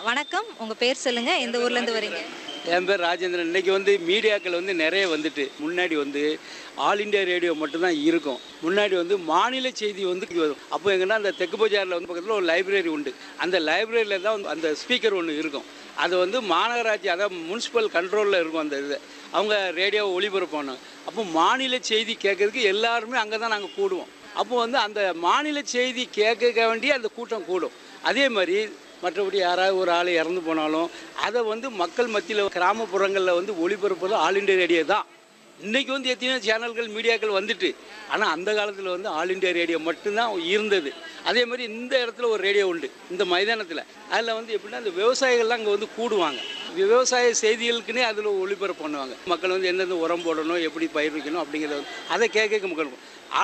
வணக்கம் உங்கள் பேர் சொல்லுங்கள் எந்த ஊர்லேருந்து வரீங்க என் பேர் ராஜேந்திரன் இன்னைக்கு வந்து மீடியாக்கள் வந்து நிறைய வந்துட்டு முன்னாடி வந்து ஆல் இந்தியா ரேடியோ மட்டும்தான் இருக்கும் முன்னாடி வந்து மாநில செய்தி வந்து வரும் அப்போ எங்கன்னா அந்த தெற்கு பஜாரில் வந்து பக்கத்தில் ஒரு லைப்ரரி உண்டு அந்த லைப்ரரியில் தான் வந்து அந்த ஸ்பீக்கர் ஒன்று இருக்கும் அது வந்து மாநகராட்சி அதாவது முனிசிபல் கண்ட்ரோலில் இருக்கும் அந்த இது அவங்க ரேடியோவை ஒளிபரப்பானோம் அப்போ மாநில செய்தி கேட்கறதுக்கு எல்லாருமே அங்கே தான் நாங்கள் கூடுவோம் அப்போ வந்து அந்த மாநில செய்தி கேட்க வேண்டிய அந்த கூட்டம் கூடும் அதே மாதிரி மற்றபடி யாராவது ஒரு ஆள் இறந்து போனாலும் அதை வந்து மக்கள் மத்தியில் கிராமப்புறங்களில் வந்து ஒளிபரப்புறது ஆல் இண்டியா ரேடியோ தான் இன்றைக்கி வந்து எத்தனையோ சேனல்கள் மீடியாக்கள் வந்துட்டு ஆனால் அந்த காலத்தில் வந்து ஆல் இண்டியா ரேடியோ மட்டும்தான் இருந்தது அதே மாதிரி இந்த இடத்துல ஒரு ரேடியோ உண்டு இந்த மைதானத்தில் அதில் வந்து எப்படின்னா இந்த விவசாயிகள்லாம் அங்கே வந்து கூடுவாங்க விவசாய செய்திகளுக்குன்னே அதில் ஒளிபரப்பு பண்ணுவாங்க மக்கள் வந்து எந்தெந்த உரம் போடணும் எப்படி பயிர் வைக்கணும் அப்படிங்கிறத வந்து அதை கேட்க மக்கள்